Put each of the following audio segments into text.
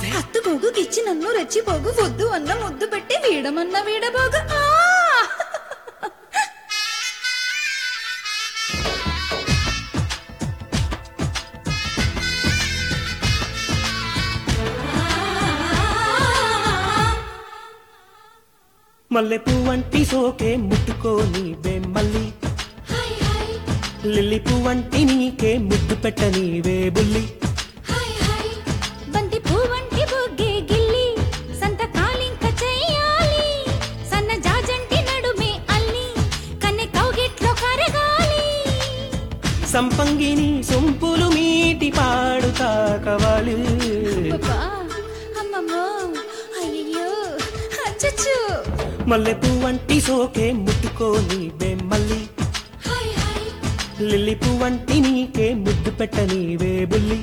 హత్తు గొగ్గుకిచ్చి నన్ను రెచ్చిపోగు వద్దు అన్న ముద్దు పెట్టి వీడమన్న వీడబోగు ఆ! మల్లె పువ్వంటి సోకే ముట్టుకోని మల్లి లిల్లీ పువ్వంటి నీకే ముద్దు పెట్టనీవే బుల్లి బంతి పువ్వంటి బొగ్గే గిల్లి సంతకాలింక చెయ్యాలి సన్న జాజంటి నడుమే అల్లి కన్నె కౌగిట్లో కరగాలి సంపంగిని సొంపులు మీటి పాడుతా కవాలి అబ్బా, అమ్మమ్మో అయ్యయ్యో అచ్చచ్చు మల్లె పువ్వంటి సోకే ముట్టుకోని మల్లి లిల్లీ పువ్వంటి నీకే ముద్దు పెట్టనీవే బుల్లి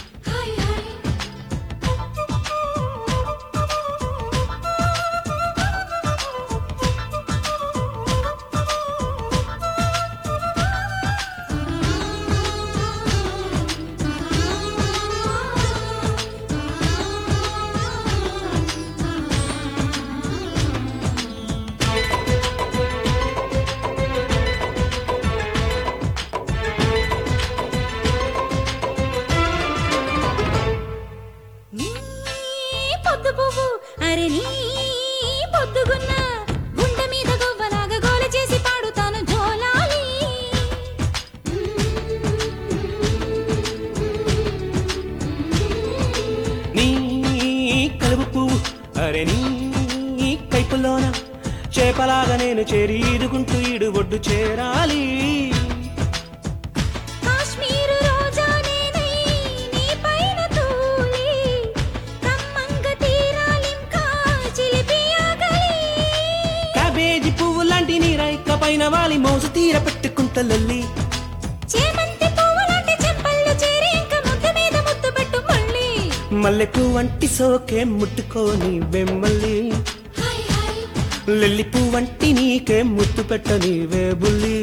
నీ పొద్దు పువ్వు అరే నీ పొద్దుగున్న గుండె మీద గొవ్వలాగా గోల చేసి పాడుతాను జోలాలి నీ కలుపు పువ్వు అరే నీ కైపులోన చేపలాగా నేను చేరి ఈదుకుంటూ ఈడు ఒడ్డు చేరాలి కాశ్మీరు రోజా నేనై నీ పైన తూలి కమ్మంగ తీరాలింకా చిలిపి ఆగలి క్యాబేజీ పువ్వు లాంటి నీ రైక పైన వాలి మోసు తీర పెట్టుకుంట లల్లి చేమంతి పువ్వులాంటి చెంపల్లో చేరి ఇంకా ముద్ద మీద ముద్దు పెట్టు మళ్ళీ మల్లె పువ్వంటి సోకే ముట్టుకోని వెమ్మల్లి లిల్లీ పువ్వంటి నీకే ముద్దు పెట్టనీవే బుల్లి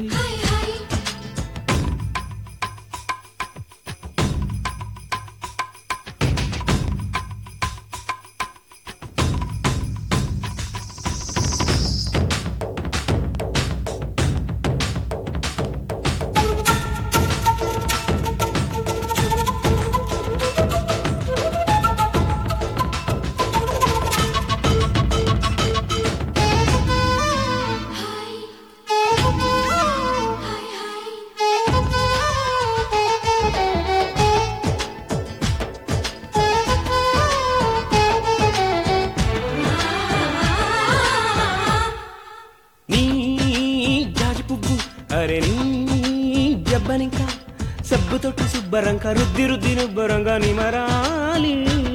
నీ జాజి పువ్వు అరే నీ జబ్బనింకా సబ్బుతోటి శుభ్రంక రుద్ది రుద్ది నుబ్బరంగా నిమరాలి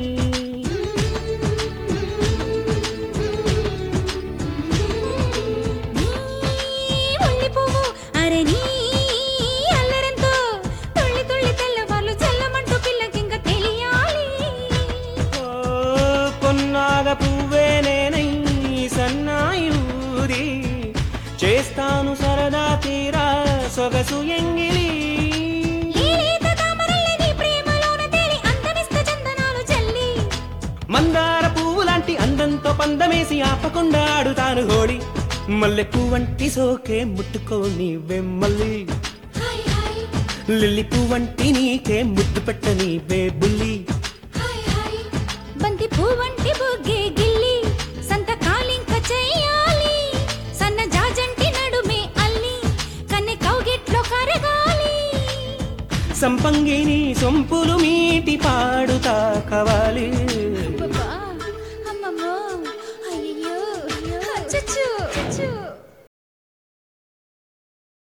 నీ ఉల్లి పువ్వు అరే నీ అల్లరంతో తుళ్ళి తుళ్ళి తెల్లవార్లు చల్లమంటూ పిల్లకింక తెలియాలి ఓ కొన్నాగ పువ్వే నేనై సన్నాయి ఊది చేస్తాను సరదా తీరా సొగసు ఎంగిలి లేలేత తామరల్లే నీ ప్రేమలోన తేలి అందమిస్త చందనాలు చల్లి మందార పువ్వు లాంటి అందంతో పందమేసి ఆపకుండా ఆడుతాను హోళి మల్లె పువ్వంటి సోకే ముట్టుకోని వెమ్మల్లి లిల్లీ పువ్వంటి నీకే ముద్దు పెట్టని బుల్లి బంతి పువ్వంటి బొగ్గే గిల్లి సంతకాలింక చెయ్యాలి సన్న జాజంటి నడుమే అల్లి కన్నె కౌగిట్లో కరగాలి సంపంగిని సొంపులు మీటి పాడుతా కవాలి